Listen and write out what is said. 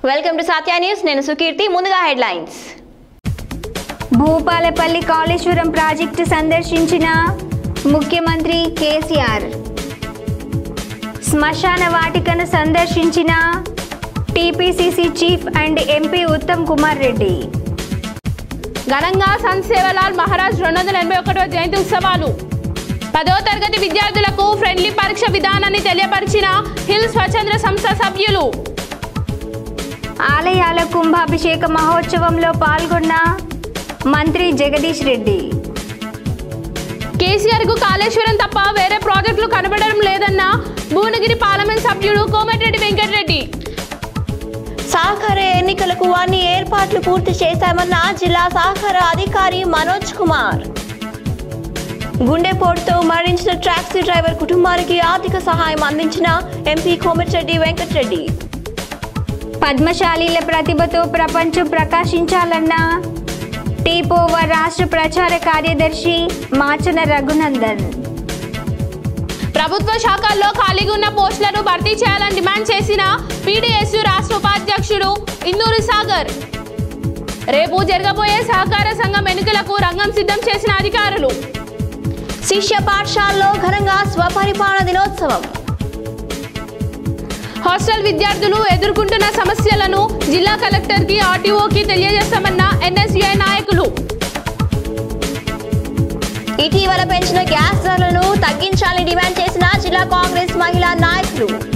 welcome to Satya news నేను సుకీర్తి ముందుగా headlines Bhupalpally Kaleshwaram project సందర్శించిన ముఖ్యమంత్రి కేసీఆర్ శ్మశాన వాటికను సందర్శించిన TPCC chief and MP Uttam Kumar Reddy ఘనంగా సంత్ సేవలాల్ మహారాజ్ రెండు వందల ఎనభై ఒకటో జయంతి ఉత్సవాలు పదో తరగతి విద్యార్థులకు ఫ్రెండ్లీ పరీక్ష విధానాన్ని తెలియపరిచిన హిల్ స్వచ్ఛంద్ర సంస్థ సభ్యులు ఆలయాల కుంభాభిషేక మహోత్సవంలో పాల్గొన్న మంత్రి జగదీష్ రెడ్డి కేసీఆర్ కు కాళేశ్వరం తప్ప వేరే ప్రాజెక్టులు కనబడడం లేదన్న భువనగిరి పార్లమెంట్ సభ్యుడు కోమటిరెడ్డి వెంకటరెడ్డి సహకార ఎన్నికలకు అన్ని ఏర్పాట్లు పూర్తి చేశామన్న జిల్లా సహకార అధికారి మనోజ్ కుమార్ గుండెపోటుతో మరణించిన టాక్సీ డ్రైవర్ కుటుంబానికి ఆర్థిక సహాయం అందించిన ఎంపీ కోమటిరెడ్డి వెంకటరెడ్డి పద్మశాలీల ప్రతిభతో ప్రపంచం ప్రకాశించాలన్న టీపోవర్ రాష్ట్ర ప్రచార కార్యదర్శి మాచన రఘునందన్ ప్రభుత్వ శాఖల్లో ఖాళీగా ఉన్న పోస్టులను భర్తీ చేయాలని డిమాండ్ చేసిన పీడీఎస్యు రాష్ట్ర ఉపాధ్యక్షుడు ఇందూరి సాగర్ రేపు జరగబోయే సహకార సంఘం ఎన్నికలకు రంగం సిద్ధం చేసిన అధికారులు శిష్య పాఠశాలలో ఘనంగా స్వపరిపాలన దినోత్సవం హాస్టల్ విద్యార్థులు ఎదుర్కొంటున్న సమస్యలను జిల్లా కలెక్టర్కి ఆర్టీఓకి తెలియజేస్తామన్న ఎన్ఎస్యుఐ నాయకులు ఇటీవల పెంచిన గ్యాస్ ధరలను తగ్గించాలని డిమాండ్ చేసిన జిల్లా కాంగ్రెస్ మహిళా నాయకులు